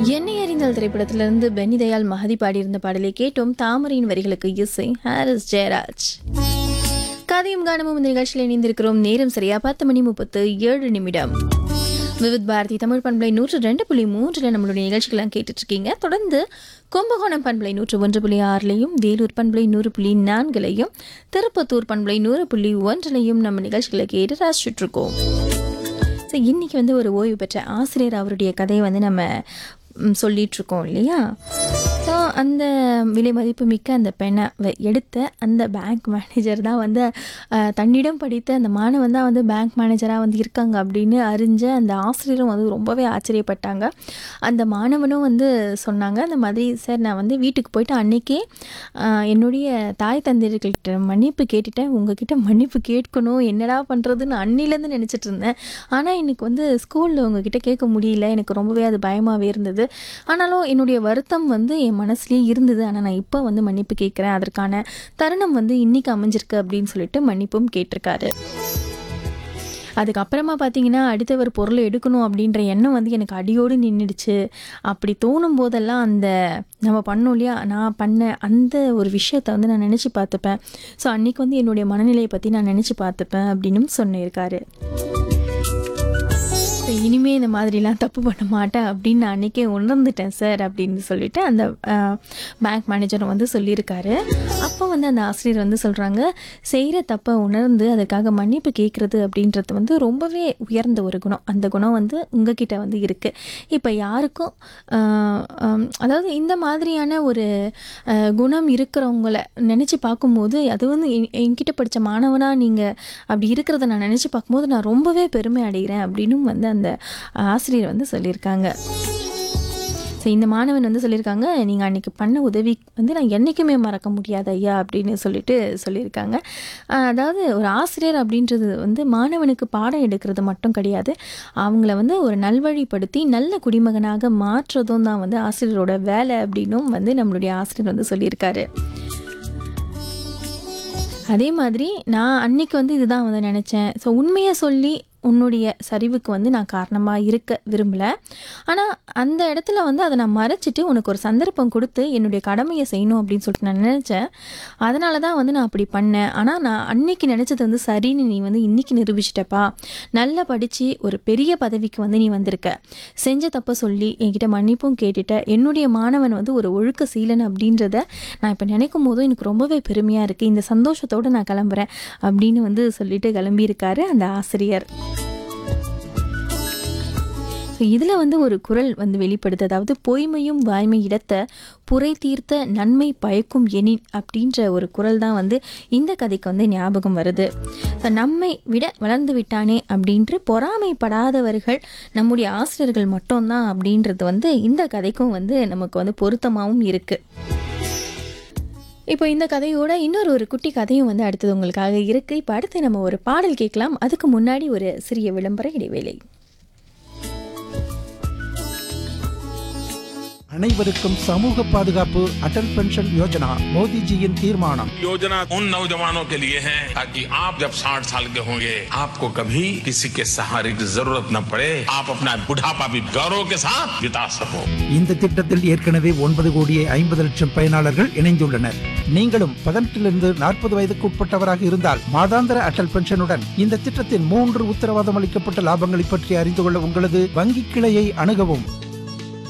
என்னை அறிந்தால் திரைப்படத்திலிருந்து பென்னி தயாள் மகதி பாடியிருந்த பாடலை கேட்டோம் தாமரையின் வரிகளுக்கு இசை ஹாரிஸ் ஜெயராஜ் கதையும் கானமும் இந்த நிகழ்ச்சியில் இணைந்திருக்கிறோம் நேரம் சரியா பத்து மணி முப்பத்து ஏழு நிமிடம் விவித் பாரதி தமிழ் பண்பலை நூற்று ரெண்டு புள்ளி மூன்றில் நம்மளுடைய நிகழ்ச்சிகள்லாம் கேட்டுட்டு இருக்கீங்க தொடர்ந்து கும்பகோணம் பண்பலை நூற்று ஒன்று புள்ளி ஆறுலையும் வேலூர் பண்பலை நூறு புள்ளி நான்குலையும் திருப்பத்தூர் பண்பலை நூறு புள்ளி ஒன்றிலையும் நம்ம நிகழ்ச்சிகளை கேட்டு ரசிச்சுட்டு இருக்கோம் ஸோ இன்றைக்கி வந்து ஒரு ஓய்வு பெற்ற ஆசிரியர் அவருடைய கதையை வந்து நம்ம ம், சொல்லிட்டு இருக்கோம் இல்லையா ஸோ அந்த விலை மதிப்பு மிக்க அந்த பெண்ணை வ- எடுத்த அந்த பேங்க் மேனேஜர் தான் வந்து அஹ், தன்னிடம் படித்த அந்த மாணவன் தான் வந்து பேங்க் மேனேஜராக வந்து இருக்காங்க அப்படின்னு அறிஞ்ச அந்த ஆசிரியரும் வந்து ரொம்பவே ஆச்சரியப்பட்டாங்க அந்த மாணவனும் வந்து சொன்னாங்க அந்த மாதிரி சார் நான் வந்து வீட்டுக்கு போயிட்டு அன்னைக்கே அஹ், என்னுடைய தாய் தந்தையர்கள்கிட்ட மன்னிப்பு கேட்டுட்டேன் உங்ககிட்ட மன்னிப்பு கேட்கணும் என்னடா பண்ணுறதுன்னு அன்னிலேருந்து நினச்சிட்டு இருந்தேன் ஆனால் இன்னைக்கு வந்து ஸ்கூலில் உங்ககிட்ட கேட்க முடியல எனக்கு ரொம்பவே அது பயமாகவே இருந்தது ஆனாலும் என்னுடைய வருத்தம் வந்து என் மனசுலேயே இருந்தது ஆனால் நான் இப்போ வந்து மன்னிப்பு கேட்குறேன் அதற்கான தருணம் வந்து இன்னைக்கு அமைஞ்சிருக்கு அப்படின்னு சொல்லிட்டு மன்னிப்பும் கேட்டிருக்காரு அதுக்கப்புறமா பார்த்தீங்கன்னா அடுத்தவர் பொருளை எடுக்கணும் அப்படின்ற எண்ணம் வந்து எனக்கு அடியோடு நின்றுடுச்சு அப்படி தோணும் போதெல்லாம் அந்த நம்ம பண்ணோம் இல்லையா நான் பண்ண அந்த ஒரு விஷயத்தை வந்து நான் நினச்சி பார்த்துப்பேன் ஸோ அன்னைக்கு வந்து என்னுடைய மனநிலையை பற்றி நான் நினச்சி பார்த்துப்பேன் அப்படின்னும் சொல்லியிருக்காரு ஸோ இனிமே இந்த மாதிரிலாம் தப்பு பண்ண மாட்டேன் அப்படின்னு நான் அன்றைக்கே உணர்ந்துட்டேன் சார் அப்படின்னு சொல்லிட்டு அந்த பேங்க் மேனேஜரும் வந்து சொல்லியிருக்காரு அப்போ வந்து அந்த ஆசிரியர் வந்து சொல்கிறாங்க செய்கிற தப்பை உணர்ந்து அதுக்காக மன்னிப்பு கேட்குறது அப்படின்றது வந்து ரொம்பவே உயர்ந்த ஒரு குணம் அந்த குணம் வந்து உங்ககிட்ட வந்து இருக்குது இப்போ யாருக்கும் ஆஹ், ஆம், அதாவது இந்த மாதிரியான ஒரு ஆஹ், குணம் இருக்கிறவங்கள நினச்சி பார்க்கும்போது அது வந்து என்- என்கிட்ட படித்த மாணவனாக நீங்கள் அப்படி இருக்கிறத நான் நினச்சி பார்க்கும்போது நான் ரொம்பவே பெருமை அடைகிறேன் அப்படின்னும் வந்து அந்த ஆசிரியர் வந்து சொல்லியிருக்காங்க ஸோ இந்த மாணவன் வந்து சொல்லியிருக்காங்க நீங்கள் அன்றைக்கி பண்ண உதவி வந்து நான் என்றைக்குமே மறக்க முடியாது ஐயா அப்படின்னு சொல்லிட்டு சொல்லியிருக்காங்க ஆஹ் அதாவது ஒரு ஆசிரியர் அப்படின்றது வந்து மாணவனுக்கு பாடம் எடுக்கிறது மட்டும் கிடையாது அவங்கள வந்து ஒரு நல்வழிப்படுத்தி நல்ல குடிமகனாக மாற்றுறதும் தான் வந்து ஆசிரியரோட வேலை அப்படின்னும் வந்து நம்மளுடைய ஆசிரியர் வந்து சொல்லியிருக்காரு அதே மாதிரி நான் அன்னைக்கு வந்து இதுதான் வந்து நினச்சேன் ஸோ உண்மையை சொல்லி உன்னுடைய சரிவுக்கு வந்து நான் காரணமாக இருக்க விரும்பலை ஆனால் அந்த இடத்துல வந்து அதை நான் மறைச்சிட்டு உனக்கு ஒரு சந்தர்ப்பம் கொடுத்து என்னுடைய கடமையை செய்யணும் அப்படின்னு சொல்லிட்டு நான் நினச்சேன் அதனால தான் வந்து நான் அப்படி பண்ணேன் ஆனால் நான் அன்னைக்கு நினச்சது வந்து சரின்னு நீ வந்து இன்னைக்கு நிரூபிச்சிட்டப்பா நல்லா படித்து ஒரு பெரிய பதவிக்கு வந்து நீ வந்திருக்க செஞ்ச தப்பை சொல்லி என்கிட்ட மன்னிப்பும் கேட்டுட்ட என்னுடைய மாணவன் வந்து ஒரு ஒழுக்க சீலன் அப்படின்றத நான் இப்போ நினைக்கும் போதும் எனக்கு ரொம்பவே பெருமையாக இருக்குது இந்த சந்தோஷத்தோடு நான் கிளம்புறேன் அப்படின்னு வந்து சொல்லிட்டு கிளம்பியிருக்காரு அந்த ஆசிரியர் ஸோ இதில் வந்து ஒரு குரல் வந்து வெளிப்படுது அதாவது பொய்மையும் வாய்மை இடத்த புரை தீர்த்த நன்மை பயக்கும் எனின் அப்படின்ற ஒரு குரல் தான் வந்து இந்த கதைக்கு வந்து ஞாபகம் வருது ஸோ நம்மை விட வளர்ந்து விட்டானே அப்படின்று பொறாமைப்படாதவர்கள் நம்முடைய ஆசிரியர்கள் மட்டும்தான் அப்படின்றது வந்து இந்த கதைக்கும் வந்து நமக்கு வந்து பொருத்தமாகவும் இருக்குது இப்போ இந்த கதையோட இன்னொரு ஒரு குட்டி கதையும் வந்து அடுத்தது உங்களுக்காக இருக்குது இப்போ அடுத்து நம்ம ஒரு பாடல் கேட்கலாம் அதுக்கு முன்னாடி ஒரு சிறிய விளம்பர இடைவேளை அனைவருக்கும் சமூக பாதுகாப்பு அடல் பென்ஷன் யோஜனா மோடிஜியின் தீர்மானம் योजना उन नौजवानों के लिए है ताकि आप जब 60 साल के होंगे आपको कभी किसी के सहारे की जरूरत न पड़े आप अपना बुढ़ापा भी गौरव के साथ बिता सको இந்த திட்டத்தில் ஏற்கனவே ஒன்பது கோடியே ஐம்பது லட்சம் பயனாளர்கள் இணைந்துள்ளனர் நீங்களும் பதினெட்டிலிருந்து நாற்பது வயதுக்கு உட்பட்டவராக இருந்தால் மாதாந்திர அடல் பென்ஷனுடன் இந்த திட்டத்தின் மூன்று உத்தரவாதம் அளிக்கப்பட்ட லாபங்களை பற்றி அறிந்து கொள்ள உங்களது வங்கி கிளையை அணுகவும்